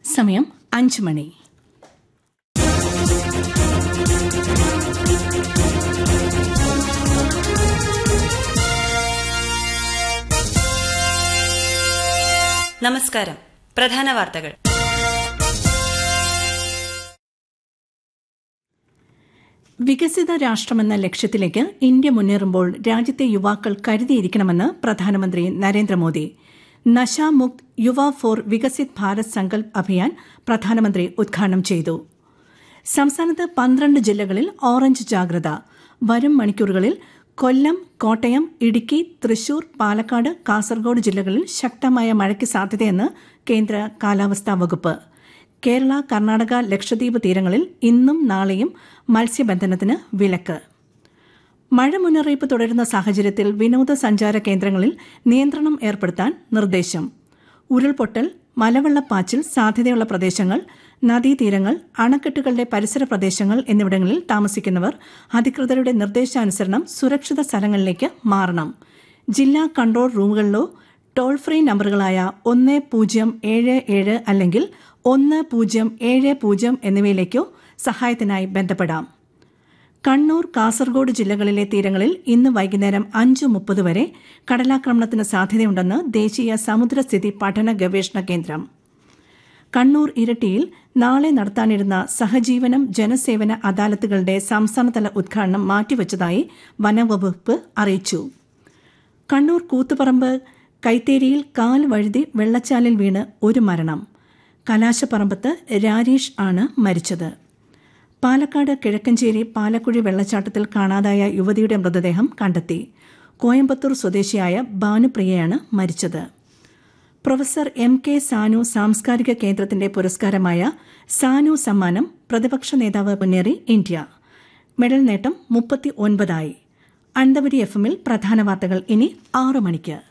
സമയം അഞ്ച് മണി നമസ്കാരം പ്രധാന വാർത്തകൾ വികസിത രാഷ്ട്രമെന്ന ലക്ഷ്യത്തിലേക്ക് ഇന്ത്യ മുന്നേറുമ്പോൾ രാജ്യത്തെ യുവാക്കൾ കരുതിയിരിക്കണമെന്ന് പ്രധാനമന്ത്രി നരേന്ദ്രമോദി നശാമുക്ത് യുവ ഫോർ വികസിത് ഭാരത് സങ്കൽപ് അഭിയാൻ പ്രധാനമന്ത്രി ഉദ്ഘാടനം ചെയ്തു സംസ്ഥാനത്ത് പന്ത്രണ്ട് ജില്ലകളിൽ ഓറഞ്ച് ജാഗ്രത വരും മണിക്കൂറുകളിൽ കൊല്ലം കോട്ടയം ഇടുക്കി തൃശൂർ പാലക്കാട് കാസർഗോഡ് ജില്ലകളിൽ ശക്തമായ മഴയ്ക്ക് സാധ്യതയെന്ന് കേന്ദ്ര കാലാവസ്ഥാ വകുപ്പ് കേരള കർണാടക ലക്ഷദ്വീപ് തീരങ്ങളിൽ ഇന്നും നാളെയും മത്സ്യബന്ധനത്തിന് വിലക്ക് മഴ മുന്നറിയിപ്പ് തുടരുന്ന സാഹചര്യത്തിൽ വിനോദസഞ്ചാര കേന്ദ്രങ്ങളിൽ നിയന്ത്രണം ഏർപ്പെടുത്താൻ നിർദ്ദേശം ഉരുൾപൊട്ടൽ മലവെള്ളപ്പാച്ചിൽ സാധ്യതയുള്ള പ്രദേശങ്ങൾ നദീതീരങ്ങൾ അണക്കെട്ടുകളുടെ പരിസര പ്രദേശങ്ങൾ എന്നിവിടങ്ങളിൽ താമസിക്കുന്നവർ അധികൃതരുടെ നിർദ്ദേശാനുസരണം സുരക്ഷിത സ്ഥലങ്ങളിലേക്ക് മാറണം ജില്ലാ കൺട്രോൾ റൂമുകളിലോ ടോൾ ഫ്രീ നമ്പറുകളായ ഒന്ന് പൂജ്യം ഏഴ് ഏഴ് അല്ലെങ്കിൽ ഒന്ന് പൂജ്യം ഏഴ് പൂജ്യം എന്നിവയിലേക്കോ സഹായത്തിനായി ബന്ധപ്പെടാം കണ്ണൂർ കാസർഗോഡ് ജില്ലകളിലെ തീരങ്ങളിൽ ഇന്ന് വൈകുന്നേരം അഞ്ച് മുപ്പത് വരെ കടലാക്രമണത്തിന് സാധ്യതയുണ്ടെന്ന് ദേശീയ സമുദ്രസ്ഥിതി പഠന ഗവേഷണ കേന്ദ്രം കണ്ണൂർ ഇരട്ടിയിൽ നാളെ നടത്താനിരുന്ന സഹജീവനം ജനസേവന അദാലത്തുകളുടെ സംസ്ഥാനതല ഉദ്ഘാടനം മാറ്റിവച്ചതായി വനവകുപ്പ് അറിയിച്ചു കണ്ണൂർ കൂത്തുപറമ്പ് കൈത്തേരിയിൽ കാൽ വഴുതി വെള്ളച്ചാലിൽ വീണ് ഒരു മരണം കലാശപ്പറമ്പത്ത് രാരീഷ് ആണ് മരിച്ചത് പാലക്കാട് കിഴക്കഞ്ചേരി പാലക്കുഴി വെള്ളച്ചാട്ടത്തിൽ കാണാതായ യുവതിയുടെ മൃതദേഹം കണ്ടെത്തി കോയമ്പത്തൂർ സ്വദേശിയായ ഭാനുപ്രിയയാണ് മരിച്ചത് പ്രൊഫസർ എം കെ സാനു സാംസ്കാരിക കേന്ദ്രത്തിന്റെ പുരസ്കാരമായ സാനു സമ്മാനം പ്രതിപക്ഷ നേതാവ് മുന്നേറി ഇന്ത്യ മെഡൽ നേട്ടം മുപ്പത്തി ഒൻപതായി അണ്ടവരി എഫ് എമ്മിൽ പ്രധാന വാർത്തകൾ ഇനി ആറു മണിക്ക്